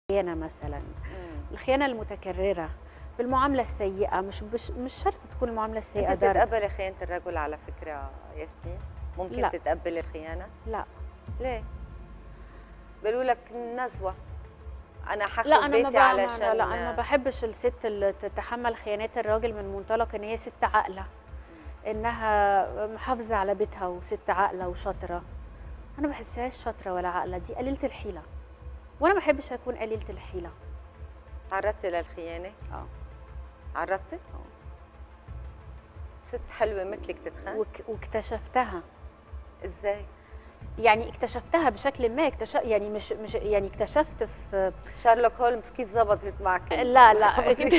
الخيانه مثلا مم. الخيانه المتكرره بالمعامله السيئه مش مش, مش شرط تكون المعامله السيئه انت ضرب بتتقبلي خيانه الرجل على فكره ياسمين ممكن لا. تتقبلي الخيانه لا ليه بيقولوا لك نزوه انا حاخد لا انا ما بيتي بعمل علشان لا انا ما بحبش الست اللي تتحمل خيانات الراجل من منطلق ان هي ست عاقله انها محافظه على بيتها وست عاقله وشاطره انا ما بحسهاش شاطره ولا عاقله دي قليله الحيله وانا ما بحبش اكون قليله الحيله تعرضتي للخيانه اه عرضتي ست حلوه مثلك تتخان وك واكتشفتها ازاي يعني اكتشفتها بشكل ما اكتشف يعني مش مش يعني اكتشفت في شارلوك هولمز كيف زبطت معك لا لا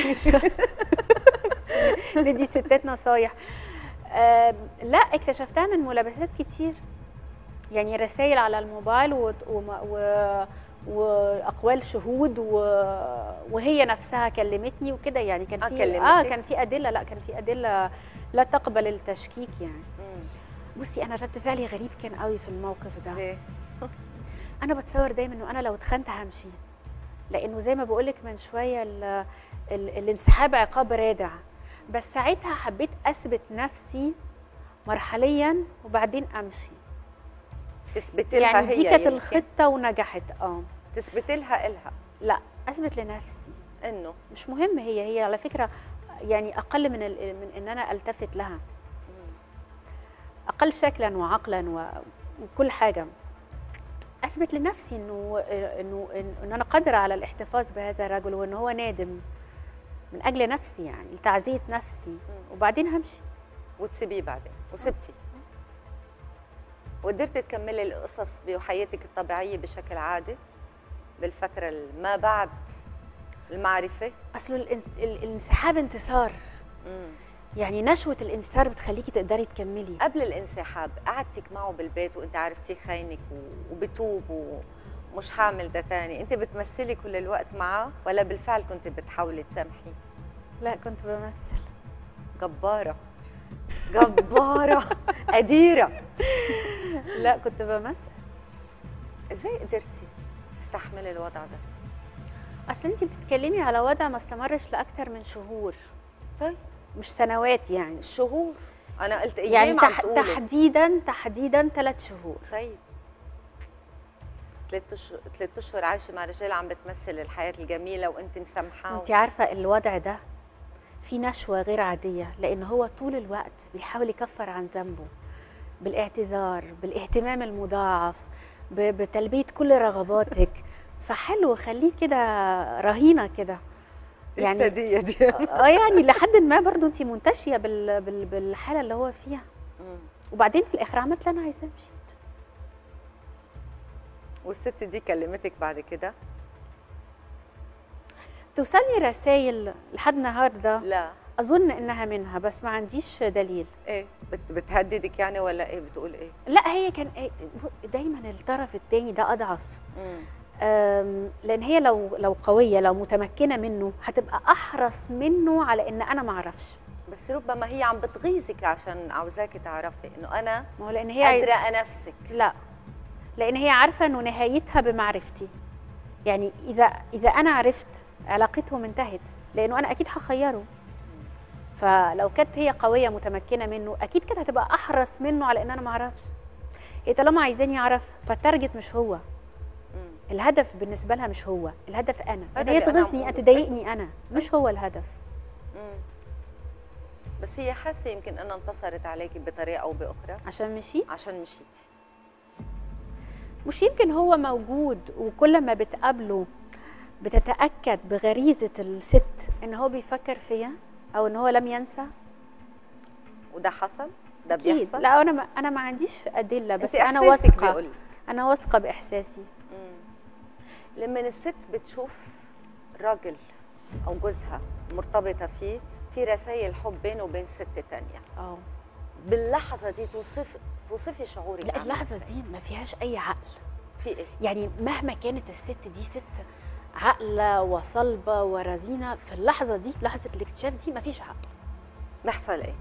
ندي ستات نصايح آم، لا اكتشفتها من ملابسات كتير يعني رسائل على الموبايل و... و... و... واقوال شهود و... وهي نفسها كلمتني وكده يعني كان آه، في كلمتك؟ اه كان في ادله لا كان في ادله لا تقبل التشكيك يعني مم. بصي انا رد فعلي غريب كان قوي في الموقف ده ليه انا بتصور دايما انه انا لو اتخنت همشي لانه زي ما بقولك من شويه ال ال الانسحاب عقاب رادع بس ساعتها حبيت اثبت نفسي مرحليا وبعدين امشي تثبتي لها يعني هي دي كانت يمكن. الخطه ونجحت اه تثبتي لها الها لا اثبت لنفسي انه مش مهم هي هي على فكره يعني اقل من ال- من ان انا التفت لها مم. اقل شكلا وعقلا و- وكل حاجه اثبت لنفسي انه انه إن- ان انا قادره على الاحتفاظ بهذا الرجل وان هو نادم من اجل نفسي يعني لتعزيه نفسي وبعدين همشي وتسيبيه بعدين وسبتي وقدرتي تكملي القصص بحياتك الطبيعيه بشكل عادي بالفتره ال- ما بعد المعرفه اصل الان- ال- الانسحاب انتصار مم. يعني نشوه الانتصار بتخليكي تقدري تكملي قبل الانسحاب قعدتك معه بالبيت وانت عرفتيه خاينك و- وبتوب ومش حامل ده تاني انت بتمثلي كل الوقت معه ولا بالفعل كنت بتحاولي تسامحي لا كنت بمثل جباره جباره قديره لا كنت بمثل ازاي قدرتي تستحملي الوضع ده اصل انت بتتكلمي على وضع ما استمرش لاكثر من شهور طيب مش سنوات يعني شهور انا قلت ايام يعني عم تح تقولي. تحديدا تحديدا ثلاث شهور طيب ثلاث اشهر ثلاث اشهر عايشه مع رجال عم بتمثل الحياه الجميله وانت مسامحاه انت عارفه الوضع ده في نشوه غير عاديه لان هو طول الوقت بيحاول يكفر عن ذنبه بالاعتذار بالاهتمام المضاعف ب- بتلبيه كل رغباتك فحلو خليه كده رهينه كده يعني السديه دي اه يعني لحد ما برضو انت منتشيه بال بال بالحاله اللي هو فيها مم. وبعدين في الاخر عملت اللي انا عايزاه مشيت والست دي كلمتك بعد كده توصلني رسائل لحد النهارده لا اظن انها منها بس ما عنديش دليل ايه بت بتهددك يعني ولا ايه بتقول ايه لا هي كان إيه- دايما الطرف التاني ده اضعف مم. أم، لان هي لو لو قويه لو متمكنه منه هتبقى احرص منه على ان انا ما اعرفش بس ربما هي عم بتغيظك عشان عاوزاكي تعرفي انه انا ما هو لان هي عايز- قادره انفسك لا لان هي عارفه انه نهايتها بمعرفتي يعني اذا اذا انا عرفت علاقتهم انتهت لانه انا اكيد هخيره فلو كانت هي قويه متمكنه منه اكيد كانت هتبقى احرص منه على ان انا ما اعرفش هي طالما عايزاني اعرف فالتارجت مش هو مم. الهدف بالنسبه لها مش هو الهدف انا هذا ان هي اللي أنا عم تغيظني ان أقوله. تضايقني انا مش هو الهدف مم. بس هي حاسه يمكن انها انتصرت عليكي بطريقه او باخرى عشان مشيت عشان مشيتي مش يمكن هو موجود وكل ما بتقابله بتتاكد بغريزه الست ان هو بيفكر فيا او ان هو لم ينسى وده حصل ده اكيد بيحصل لا انا ما انا ما عنديش ادله بس انت انا احساسك واثقه بيقول انا واثقه باحساسي مم. لما الست بتشوف راجل او جوزها مرتبطه فيه في رسائل حب بينه وبين ست تانية اه باللحظه دي توصف توصفي شعورك لا عامل اللحظه إزاي؟ دي ما فيهاش اي عقل في ايه يعني مهما كانت الست دي ست عاقله وصلبه ورزينه في اللحظه دي لحظه الاكتشاف دي ما فيش عقل بيحصل ايه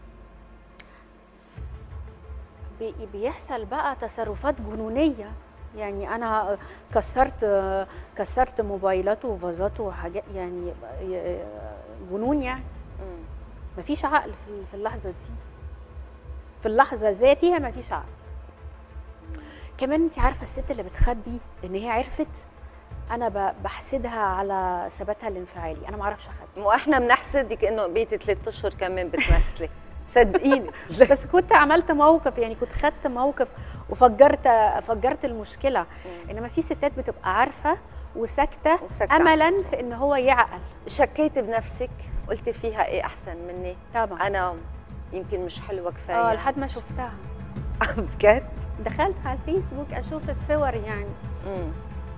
بي- بيحصل بقى تصرفات جنونيه يعني انا كسرت كسرت موبايلاته وفازاته وحاجات يعني جنون يعني مم. مفيش عقل في في اللحظه دي في اللحظه ذاتها مفيش عقل كمان انت عارفه الست اللي بتخبي ان هي عرفت انا ب- بحسدها على ثباتها الانفعالي انا ما اعرفش اخبي واحنا بنحسدك انه بقيتي ثلاث اشهر كمان بتمثلي صدقيني بس كنت عملت موقف يعني كنت خدت موقف وفجرت فجرت المشكله مم. انما في ستات بتبقى عارفه وساكته وسكت. املا في ان هو يعقل شكيتي بنفسك قلتي فيها ايه احسن مني طبعا انا يمكن مش حلوه كفايه اه لحد ما شفتها بجد دخلت على الفيسبوك اشوف الصور يعني مم.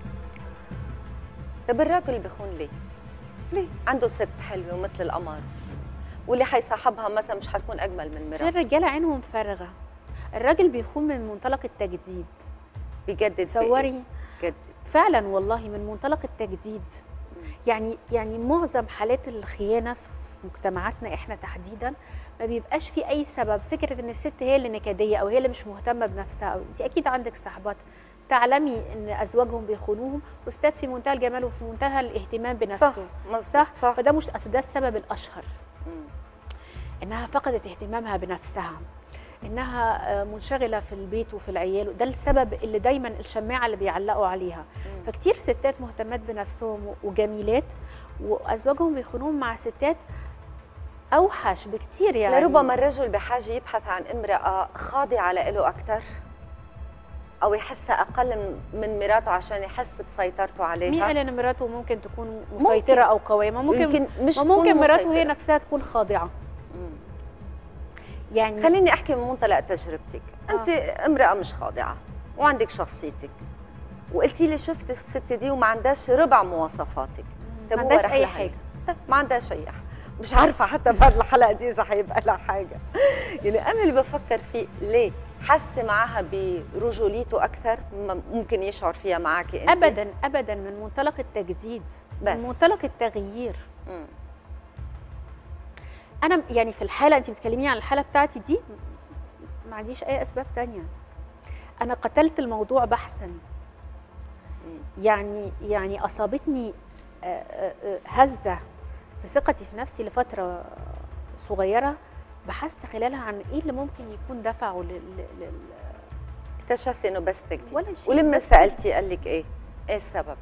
طب الراجل بيخون ليه؟ ليه؟ عنده ست حلوه ومثل القمر واللي حيصاحبها مثلا مش حتكون اجمل من عشان مراته الرجاله عينهم فارغه الراجل بيخون من منطلق التجديد بيجدد بإيه؟ تصوري بيجدد فعلا والله من منطلق التجديد مم. يعني يعني معظم حالات الخيانه في مجتمعاتنا احنا تحديدا ما بيبقاش في اي سبب فكره ان الست هي اللي نكديه او هي اللي مش مهتمه بنفسها او انت اكيد عندك صحبات تعلمي ان ازواجهم بيخونوهم وستات في منتهى الجمال وفي منتهى الاهتمام بنفسه صح مظبوط صح, صح فده مش أصل ده السبب الاشهر مم. انها فقدت اهتمامها بنفسها انها آه، منشغله في البيت وفي العيال ده السبب اللي دايما الشماعه اللي بيعلقوا عليها مم. فكتير ستات مهتمات بنفسهم و- وجميلات وازواجهم بيخونوهم مع ستات اوحش بكتير يعني لربما الرجل بحاجه يبحث عن امراه خاضعه له اكثر او يحسها اقل من- من مراته عشان يحس بسيطرته عليها مين قال ان مراته ممكن تكون مسيطره او قويه ما ممكن يمكن مش ما ممكن تكون مراته هي مسيطرة. نفسها تكون خاضعه مم. يعني خليني احكي من منطلق تجربتك انت امراه مش خاضعه وعندك شخصيتك وقلتي لي شفت الست دي وما عندهاش ربع مواصفاتك طب ما هو عندهاش رح اي لها حاجه طب ما عندهاش اي حاجه مش عارفه حتى بعد الحلقه دي اذا حيبقى لها حاجه يعني انا اللي بفكر فيه ليه حس معها برجوليته اكثر م- ممكن يشعر فيها معك انت ابدا ابدا من منطلق التجديد بس. من منطلق التغيير مم. انا يعني في الحاله انت بتكلميني عن الحاله بتاعتي دي ما عنديش اي اسباب تانية انا قتلت الموضوع بحثا مم. يعني يعني اصابتني آه، آه، آه، هزه في ثقتي في نفسي لفتره صغيره بحثت خلالها عن ايه اللي ممكن يكون دفعه لل... لل... اكتشفتي انه بس تجديد ولا شيء، ولما بس سالتي قال لك ايه ايه السبب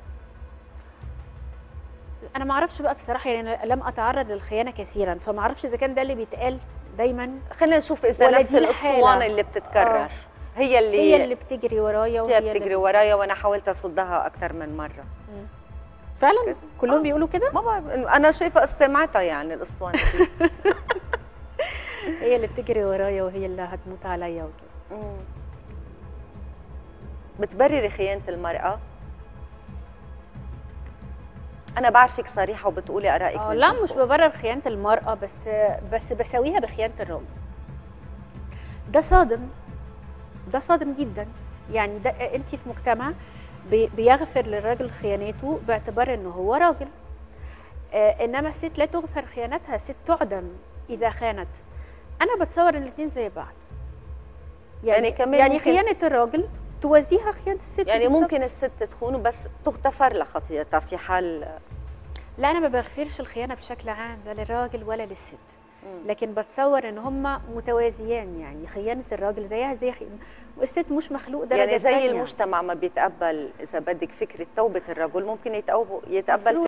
انا ما اعرفش بقى بصراحه يعني أنا لم اتعرض للخيانه كثيرا فما اعرفش اذا كان ده اللي بيتقال دايما خلينا نشوف اذا ولا نفس دي الحالة. الاسطوانه اللي بتتكرر آه. هي اللي هي اللي بتجري ورايا وهي هي اللي بتجري ورايا وانا حاولت اصدها اكثر من مره مم. فعلا كده؟ كلهم آه. بيقولوا كده ما بعرف انا شايفه استمعتها يعني الاسطوانه دي هي اللي بتجري ورايا وهي اللي هتموت عليا وكده مم. بتبرري خيانه المراه انا بعرفك صريحه وبتقولي ارائك اه من لا جوا. مش ببرر خيانه المراه بس بس بساويها بخيانه الراجل ده صادم ده صادم جدا يعني ده انت في مجتمع بي- بيغفر للراجل خيانته باعتبار انه هو راجل آه انما الست لا تغفر خيانتها الست تعدم اذا خانت انا بتصور ان الاثنين زي بعض يعني كمان يعني ممكن- خيانه الراجل توازيها خيانه الست يعني بالظبط. ممكن الست تخون بس تغتفر لها خطيئتها في حال لا انا ما بغفرش الخيانه بشكل عام لا للراجل ولا للست مم. لكن بتصور ان هما متوازيان يعني خيانه الراجل زيها زي خي... الست مش مخلوق درجه يعني زي تانية. المجتمع ما بيتقبل اذا بدك فكره توبه الرجل ممكن يتقبل يتقبل مفروض.